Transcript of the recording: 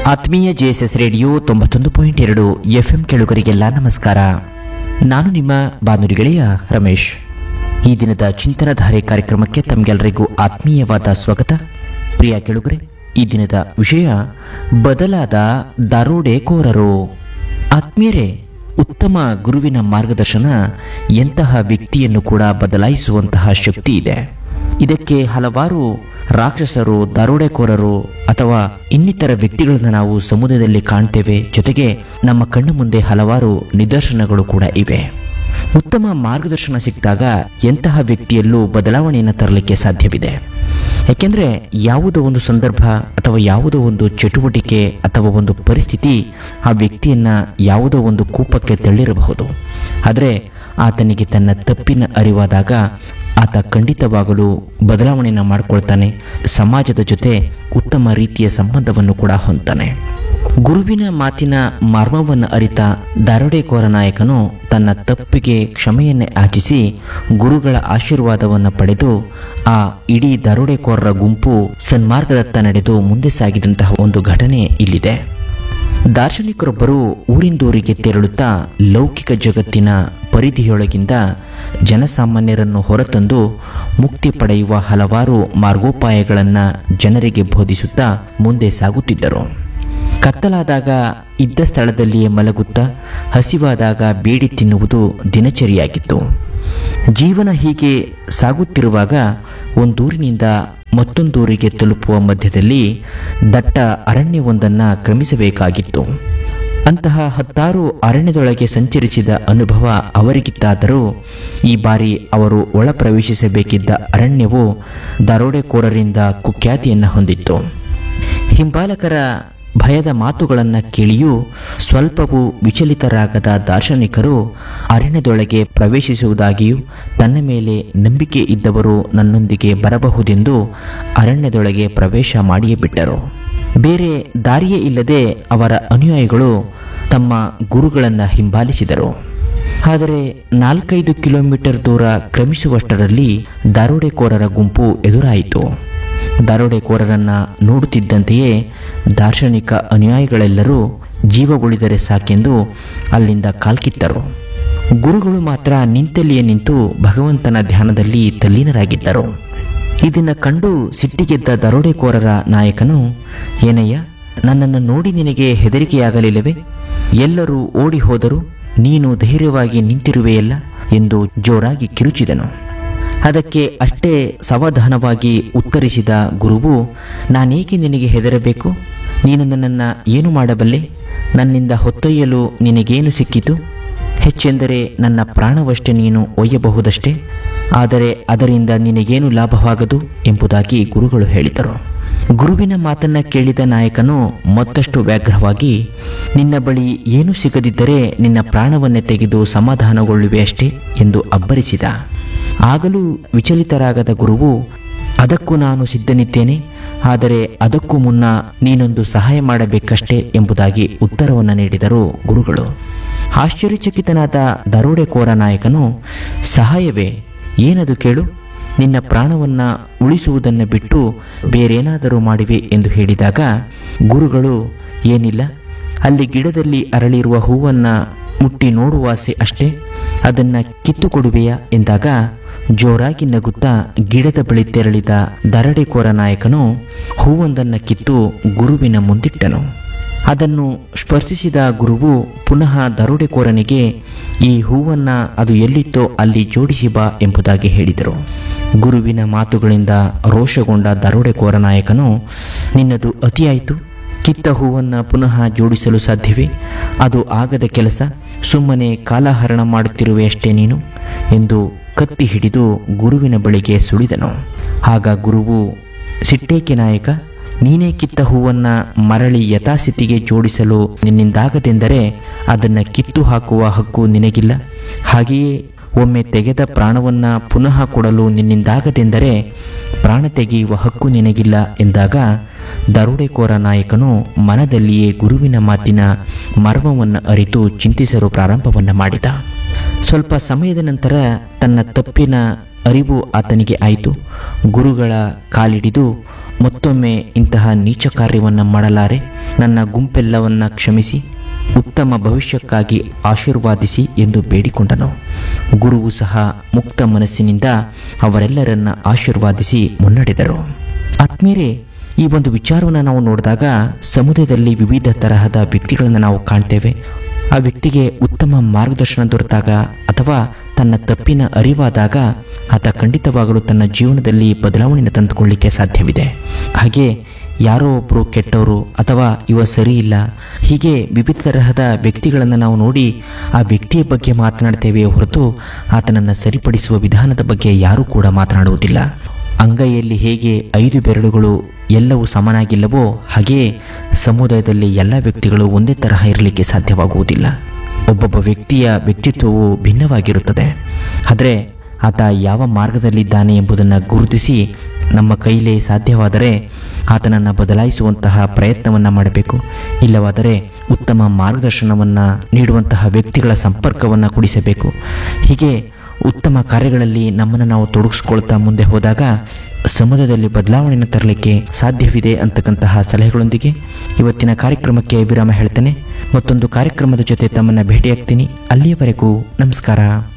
ಆತ್ಮೀಯ JSS radio ತೊಂಬತ್ತೊಂದು point ಎರಡು ಎಫ್ಎಂ ಕೇಳುಗರಿಗೆಲ್ಲ ನಮಸ್ಕಾರ ನಾನು ನಿಮ್ಮ ಬಾನುಲಿ ಗೆಳೆಯ ರಮೇಶ್ ಈ ದಿನದ ಚಿಂತನಧಾರೆ ಕಾರ್ಯಕ್ರಮಕ್ಕೆ ತಮಗೆಲ್ಲರಿಗೂ ಆತ್ಮೀಯವಾದ ಸ್ವಾಗತ ಪ್ರಿಯ ಕೇಳುಗರೆ ಈ ದಿನದ ವಿಷಯ ಬದಲಾದ ದರೋಡೆಕೋರರು ಆತ್ಮೀಯರೇ ಉತ್ತಮ ಗುರುವಿನ ಮಾರ್ಗದರ್ಶನ ಎಂತಹ ವ್ಯಕ್ತಿಯನ್ನು ಕೂಡ ಬದಲಾಯಿಸುವಂತಹ ಶಕ್ತಿ ಇದೆ ಇದಕ್ಕೆ ಹಲವಾರು ರಾಕ್ಷಸರು ದರೋಡೆಕೋರರು ಅಥವಾ ಇನ್ನಿತರ ವ್ಯಕ್ತಿಗಳನ್ನು ನಾವು ಸಮುದಾಯದಲ್ಲಿ ಕಾಣ್ತೇವೆ ಜೊತೆಗೆ ನಮ್ಮ ಕಣ್ಣು ಮುಂದೆ ಹಲವಾರು ನಿದರ್ಶನಗಳು ಕೂಡ ಇವೆ ಉತ್ತಮ ಮಾರ್ಗದರ್ಶನ ಸಿಕ್ಕಿದಾಗ ಎಂತಹ ವ್ಯಕ್ತಿಯಲ್ಲೂ ಬದಲಾವಣೆಯನ್ನು ತರಲಿಕ್ಕೆ ಸಾಧ್ಯವಿದೆ ಯಾಕೆಂದರೆ ಯಾವುದೋ ಒಂದು ಸಂದರ್ಭ ಅಥವಾ ಯಾವುದೋ ಒಂದು ಚಟುವಟಿಕೆ ಅಥವಾ ಒಂದು ಪರಿಸ್ಥಿತಿ ಆ ವ್ಯಕ್ತಿಯನ್ನ ಯಾವುದೋ ಒಂದು ಕೂಪಕ್ಕೆ ತಳ್ಳಿರಬಹುದು ಆದರೆ ಆತನಿಗೆ ತನ್ನ ತಪ್ಪಿನ ಅರಿವಾದಾಗ ಆತ ಖಂಡಿತವಾಗಲು ಬದಲಾವಣೆಯನ್ನು ಮಾಡಿಕೊಳ್ತಾನೆ ಸಮಾಜದ ಜೊತೆ ಉತ್ತಮ ರೀತಿಯ ಸಂಬಂಧವನ್ನು ಕೂಡ ಹೊಂದ್ತಾನೆ ಗುರುವಿನ ಮಾತಿನ ಮರ್ಮವನ್ನು ಅರಿತ ದರೋಡೆಕೋರ ನಾಯಕನು ತನ್ನ ತಪ್ಪಿಗೆ ಕ್ಷಮೆಯನ್ನೇ ಯಾಚಿಸಿ ಗುರುಗಳ ಆಶೀರ್ವಾದವನ್ನು ಪಡೆದು ಆ ಇಡೀ ದರೋಡೆಕೋರರ ಗುಂಪು ಸನ್ಮಾರ್ಗದತ್ತ ನಡೆದು ಮುಂದೆ ಸಾಗಿದಂತಹ ಒಂದು ಘಟನೆ ಇಲ್ಲಿದೆ ದಾರ್ಶನಿಕರೊಬ್ಬರು ಊರಿಂದೂರಿಗೆ ತೆರಳುತ್ತಾ ಲೌಕಿಕ ಜಗತ್ತಿನ ಪರಿಧಿಯೊಳಗಿಂದ ಜನಸಾಮಾನ್ಯರನ್ನು ಹೊರತಂದು ಮುಕ್ತಿ ಪಡೆಯುವ ಹಲವಾರು ಮಾರ್ಗೋಪಾಯಗಳನ್ನು ಜನರಿಗೆ ಬೋಧಿಸುತ್ತಾ ಮುಂದೆ ಸಾಗುತ್ತಿದ್ದರು ಕತ್ತಲಾದಾಗ ಇದ್ದ ಸ್ಥಳದಲ್ಲಿಯೇ ಮಲಗುತ್ತಾ ಹಸಿವಾದಾಗ ಬೇಡಿ ತಿನ್ನುವುದು ದಿನಚರಿಯಾಗಿತ್ತು ಜೀವನ ಹೀಗೆ ಸಾಗುತ್ತಿರುವಾಗ ಒಂದೂರಿನಿಂದ ಮತ್ತೊಂದೂರಿಗೆ ತಲುಪುವ ಮಧ್ಯದಲ್ಲಿ ದಟ್ಟ ಅರಣ್ಯವೊಂದನ್ನು ಕ್ರಮಿಸಬೇಕಾಗಿತ್ತು ಅಂತಹ ಹತ್ತಾರು ಅರಣ್ಯದೊಳಗೆ ಸಂಚರಿಸಿದ ಅನುಭವ ಅವರಿಗಿತ್ತಾದರೂ ಈ ಬಾರಿ ಅವರು ಒಳ ಪ್ರವೇಶಿಸಬೇಕಿದ್ದ ಅರಣ್ಯವು ದರೋಡೆಕೋರರಿಂದ ಕುಖ್ಯಾತಿಯನ್ನು ಹೊಂದಿತ್ತು ಹಿಂಬಾಲಕರ ಭಯದ ಮಾತುಗಳನ್ನು ಕೇಳಿಯೂ ಸ್ವಲ್ಪವೂ ವಿಚಲಿತರಾಗದ ದಾರ್ಶನಿಕರು ಅರಣ್ಯದೊಳಗೆ ಪ್ರವೇಶಿಸುವುದಾಗಿಯೂ ತನ್ನ ಮೇಲೆ ನಂಬಿಕೆ ಇದ್ದವರು ನನ್ನೊಂದಿಗೆ ಬರಬಹುದೆಂದು ಅರಣ್ಯದೊಳಗೆ ಪ್ರವೇಶ ಮಾಡಿಯೇ ಬಿಟ್ಟರು ಬೇರೆ ದಾರಿಯೇ ಇಲ್ಲದೆ ಅವರ ಅನುಯಾಯಿಗಳು ತಮ್ಮ ಗುರುಗಳನ್ನು ಹಿಂಬಾಲಿಸಿದರು ಆದರೆ ನಾಲ್ಕೈದು ಕಿಲೋಮೀಟರ್ ದೂರ ಕ್ರಮಿಸುವಷ್ಟರಲ್ಲಿ ದರೋಡೆಕೋರರ ಗುಂಪು ಎದುರಾಯಿತು ದರೋಡೆಕೋರರನ್ನ ನೋಡುತ್ತಿದ್ದಂತೆಯೇ ದಾರ್ಶನಿಕ ಅನುಯಾಯಿಗಳೆಲ್ಲರೂ ಜೀವ ಉಳಿದರೆ ಸಾಕೆಂದು ಅಲ್ಲಿಂದ ಕಾಲ್ಕಿತ್ತರು ಗುರುಗಳು ಮಾತ್ರ ನಿಂತಲ್ಲಿಯೇ ನಿಂತು ಭಗವಂತನ ಧ್ಯಾನದಲ್ಲಿ ತಲ್ಲೀನರಾಗಿದ್ದರು ಇದನ್ನು ಕಂಡು ಸಿಟ್ಟಿಗೆದ್ದ ದರೋಡೆಕೋರರ ನಾಯಕನು ಏನಯ್ಯ ನನ್ನನ್ನು ನೋಡಿ ನಿನಗೆ ಹೆದರಿಕೆಯಾಗಲಿಲ್ಲವೇ ಎಲ್ಲರೂ ಓಡಿ ಹೋದರು ನೀನು ಧೈರ್ಯವಾಗಿ ನಿಂತಿರುವೆಯಲ್ಲ ಎಂದು ಜೋರಾಗಿ ಕಿರುಚಿದನು ಅದಕ್ಕೆ ಅಷ್ಟೇ ಸಾವಧಾನವಾಗಿ ಉತ್ತರಿಸಿದ ಗುರುವು ನಾನೇಕೆ ನಿನಗೆ ಹೆದರಬೇಕು ನೀನು ನನ್ನನ್ನು ಏನು ಮಾಡಬಲ್ಲೆ ನನ್ನಿಂದ ಹೊತ್ತೊಯ್ಯಲು ನಿನಗೇನು ಸಿಕ್ಕಿತು ಹೆಚ್ಚೆಂದರೆ ನನ್ನ ಪ್ರಾಣವಷ್ಟೇ ನೀನು ಒಯ್ಯಬಹುದಷ್ಟೇ ಆದರೆ ಅದರಿಂದ ನಿನಗೇನು ಲಾಭವಾಗದು ಎಂಬುದಾಗಿ ಗುರುಗಳು ಹೇಳಿದರು ಗುರುವಿನ ಮಾತನ್ನ ಕೇಳಿದ ನಾಯಕನು ಮತ್ತಷ್ಟು ವ್ಯಾಘ್ರವಾಗಿ ನಿನ್ನ ಬಳಿ ಏನು ಸಿಗದಿದ್ದರೆ ನಿನ್ನ ಪ್ರಾಣವನ್ನೇ ತೆಗೆದು ಸಮಾಧಾನಗೊಳ್ಳುವೆ ಅಷ್ಟೇ ಎಂದು ಅಬ್ಬರಿಸಿದ ಆಗಲೂ ವಿಚಲಿತರಾಗದ ಗುರುವು ಅದಕ್ಕೂ ನಾನು ಸಿದ್ಧನಿದ್ದೇನೆ ಆದರೆ ಅದಕ್ಕೂ ಮುನ್ನ ನೀನೊಂದು ಸಹಾಯ ಮಾಡಬೇಕಷ್ಟೇ ಎಂಬುದಾಗಿ ಉತ್ತರವನ್ನು ನೀಡಿದರು ಗುರುಗಳು ಆಶ್ಚರ್ಯಚಕಿತನಾದ ದರೋಡೆಕೋರ ನಾಯಕನು ಸಹಾಯವೇ ಏನದು ಕೇಳು ನಿನ್ನ ಪ್ರಾಣವನ್ನು ಉಳಿಸುವುದನ್ನು ಬಿಟ್ಟು ಬೇರೇನಾದರೂ ಮಾಡಿವೆ ಎಂದು ಹೇಳಿದಾಗ ಗುರುಗಳು ಏನಿಲ್ಲ ಅಲ್ಲಿ ಗಿಡದಲ್ಲಿ ಅರಳಿರುವ ಹೂವನ್ನು ಮುಟ್ಟಿ ನೋಡುವಾಸೆ ಅಷ್ಟೇ ಅದನ್ನು ಕಿತ್ತು ಕೊಡುವೆಯಾ ಎಂದಾಗ ಜೋರಾಗಿ ನಗುತ್ತಾ ಗಿಡದ ಬಳಿ ತೆರಳಿದ ದರಡೆಕೋರ ನಾಯಕನು ಹೂವೊಂದನ್ನು ಕಿತ್ತು ಗುರುವಿನ ಮುಂದಿಟ್ಟನು ಅದನ್ನು ಸ್ಪರ್ಶಿಸಿದ ಗುರುವು ಪುನಃ ದರೋಡೆಕೋರನಿಗೆ ಈ ಹೂವನ್ನ ಅದು ಎಲ್ಲಿತ್ತೋ ಅಲ್ಲಿ ಜೋಡಿಸಿ ಬಾ ಎಂಬುದಾಗಿ ಹೇಳಿದರು ಗುರುವಿನ ಮಾತುಗಳಿಂದ ರೋಷಗೊಂಡ ದರೋಡೆಕೋರ ನಾಯಕನು ನಿನ್ನದು ಅತಿಯಾಯಿತು ಕಿತ್ತ ಹೂವನ್ನು ಪುನಃ ಜೋಡಿಸಲು ಸಾಧ್ಯವೇ ಅದು ಆಗದ ಕೆಲಸ ಸುಮ್ಮನೆ ಕಾಲಹರಣ ಮಾಡುತ್ತಿರುವೆಯಷ್ಟೇ ನೀನು ಎಂದು ಕತ್ತಿ ಹಿಡಿದು ಗುರುವಿನ ಬಳಿಗೆ ಸುಳಿದನು ಆಗ ಗುರುವು ಸಿಟ್ಟೇಕೆ ನಾಯಕ ನೀನೇ ಕಿತ್ತ ಹೂವನ್ನು ಮರಳಿ ಯಥಾಸ್ಥಿತಿಗೆ ಜೋಡಿಸಲು ನಿನ್ನಿಂದಾಗದೆಂದರೆ ಅದನ್ನು ಕಿತ್ತು ಹಾಕುವ ಹಕ್ಕು ನಿನಗಿಲ್ಲ ಹಾಗೆಯೇ ಒಮ್ಮೆ ತೆಗೆದ ಪ್ರಾಣವನ್ನು ಪುನಃ ಕೊಡಲು ನಿನ್ನಿಂದಾಗದೆಂದರೆ ಪ್ರಾಣ ತೆಗೆಯುವ ಹಕ್ಕು ನಿನಗಿಲ್ಲ ಎಂದಾಗ ದರೋಡೆಕೋರ ನಾಯಕನು ಮನದಲ್ಲಿಯೇ ಗುರುವಿನ ಮಾತಿನ ಮರ್ಮವನ್ನು ಅರಿತು ಚಿಂತಿಸಲು ಪ್ರಾರಂಭವನ್ನು ಮಾಡಿದ ಸ್ವಲ್ಪ ಸಮಯದ ನಂತರ ತನ್ನ ತಪ್ಪಿನ ಅರಿವು ಆತನಿಗೆ ಆಯಿತು ಗುರುಗಳ ಕಾಲಿಡಿದು ಮತ್ತೊಮ್ಮೆ ಇಂತಹ ನೀಚ ಕಾರ್ಯವನ್ನು ಮಾಡಲಾರೆ ನನ್ನ ಗುಂಪೆಲ್ಲವನ್ನ ಕ್ಷಮಿಸಿ ಉತ್ತಮ ಭವಿಷ್ಯಕ್ಕಾಗಿ ಆಶೀರ್ವಾದಿಸಿ ಎಂದು ಬೇಡಿಕೊಂಡನು ಗುರುವು ಸಹ ಮುಕ್ತ ಮನಸ್ಸಿನಿಂದ ಅವರೆಲ್ಲರನ್ನ ಆಶೀರ್ವಾದಿಸಿ ಮುನ್ನಡೆದರು ಆತ್ಮೀಯರೇ ಈ ಒಂದು ವಿಚಾರವನ್ನು ನಾವು ನೋಡಿದಾಗ ಸಮುದಾಯದಲ್ಲಿ ವಿವಿಧ ತರಹದ ವ್ಯಕ್ತಿಗಳನ್ನು ನಾವು ಕಾಣ್ತೇವೆ ಆ ವ್ಯಕ್ತಿಗೆ ಉತ್ತಮ ಮಾರ್ಗದರ್ಶನ ದೊರೆತಾಗ ಅಥವಾ ತನ್ನ ತಪ್ಪಿನ ಅರಿವಾದಾಗ ಆತ ಖಂಡಿತವಾಗಲೂ ತನ್ನ ಜೀವನದಲ್ಲಿ ಬದಲಾವಣೆಯನ್ನು ತಂದುಕೊಳ್ಳಿಕ್ಕೆ ಸಾಧ್ಯವಿದೆ ಹಾಗೆ ಯಾರೋ ಒಬ್ಬರು ಕೆಟ್ಟವರು ಅಥವಾ ಇವ ಸರಿ ಇಲ್ಲ ಹೀಗೆ ವಿವಿಧ ತರಹದ ವ್ಯಕ್ತಿಗಳನ್ನು ನಾವು ನೋಡಿ ಆ ವ್ಯಕ್ತಿಯ ಬಗ್ಗೆ ಮಾತನಾಡ್ತೇವೆ ಹೊರತು ಆತನನ್ನು ಸರಿಪಡಿಸುವ ವಿಧಾನದ ಬಗ್ಗೆ ಯಾರೂ ಕೂಡ ಮಾತನಾಡುವುದಿಲ್ಲ ಅಂಗೈಯಲ್ಲಿ ಹೇಗೆ ಐದು ಬೆರಳುಗಳು ಎಲ್ಲವೂ ಸಮನಾಗಿಲ್ಲವೋ ಹಾಗೆಯೇ ಸಮುದಾಯದಲ್ಲಿ ಎಲ್ಲ ವ್ಯಕ್ತಿಗಳು ಒಂದೇ ತರಹ ಇರಲಿಕ್ಕೆ ಸಾಧ್ಯವಾಗುವುದಿಲ್ಲ ಒಬ್ಬೊಬ್ಬ ವ್ಯಕ್ತಿಯ ವ್ಯಕ್ತಿತ್ವವು ಭಿನ್ನವಾಗಿರುತ್ತದೆ ಆದರೆ ಆತ ಯಾವ ಮಾರ್ಗದಲ್ಲಿದ್ದಾನೆ ಎಂಬುದನ್ನು ಗುರುತಿಸಿ ನಮ್ಮ ಕೈಲೇ ಸಾಧ್ಯವಾದರೆ ಆತನನ್ನು ಬದಲಾಯಿಸುವಂತಹ ಪ್ರಯತ್ನವನ್ನು ಮಾಡಬೇಕು ಇಲ್ಲವಾದರೆ ಉತ್ತಮ ಮಾರ್ಗದರ್ಶನವನ್ನು ನೀಡುವಂತಹ ವ್ಯಕ್ತಿಗಳ ಸಂಪರ್ಕವನ್ನು ಕುಡಿಸಬೇಕು ಹೀಗೆ ಉತ್ತಮ ಕಾರ್ಯಗಳಲ್ಲಿ ನಮ್ಮನ್ನು ನಾವು ತೊಡಗಿಸ್ಕೊಳ್ತಾ ಮುಂದೆ ಹೋದಾಗ ಸಮಾಜದಲ್ಲಿ ಬದಲಾವಣೆಯನ್ನು ತರಲಿಕ್ಕೆ ಸಾಧ್ಯವಿದೆ ಅಂತಕ್ಕಂತಹ ಸಲಹೆಗಳೊಂದಿಗೆ ಇವತ್ತಿನ ಕಾರ್ಯಕ್ರಮಕ್ಕೆ ವಿರಾಮ ಹೇಳ್ತೇನೆ ಮತ್ತೊಂದು ಕಾರ್ಯಕ್ರಮದ ಜೊತೆ ತಮ್ಮನ್ನು ಭೇಟಿಯಾಗ್ತೀನಿ ಅಲ್ಲಿಯವರೆಗೂ ನಮಸ್ಕಾರ